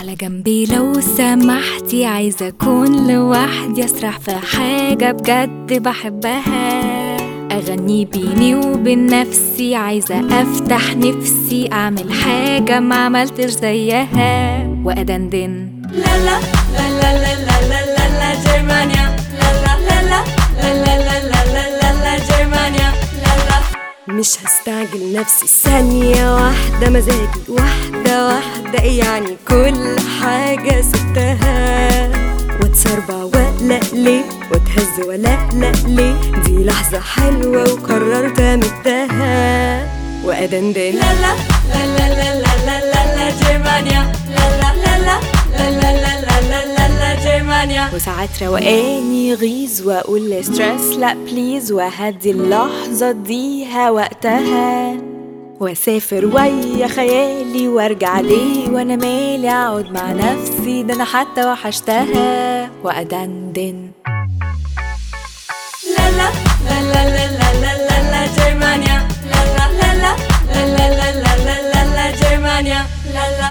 على جنبي لو سمحتي عايزة أكون لوحدي أسرح في حاجة بجد بحبها أغني بيني وبين نفسي عايزة أفتح نفسي أعمل حاجة ما عملتش زيها وأدندن لا لا لا لا لا لا لا لا لا جرمانيا لا لا لا لا لا لا لا لا لا لا لا جرمانيا لا لا مش هستعجل نفسي ثانية واحدة مزاجي واحدة واحدة يعني كل حاجة سبتها واتسربع واقلق ليه واتهز ولا لا ليه دي لحظة حلوة وقررت امدها وادندن لا لا لا لا لا لا لا لا لا جرمانيا لا لا لا لا لا لا لا لا لا لا لا جرمانيا وساعات روقاني يغيظ واقول ستريس لا بليز وهدي اللحظة اديها وقتها واسافر ويا خيالي وارجع ليه وانا مالي اقعد مع نفسي ده انا حتى وحشتها وادندن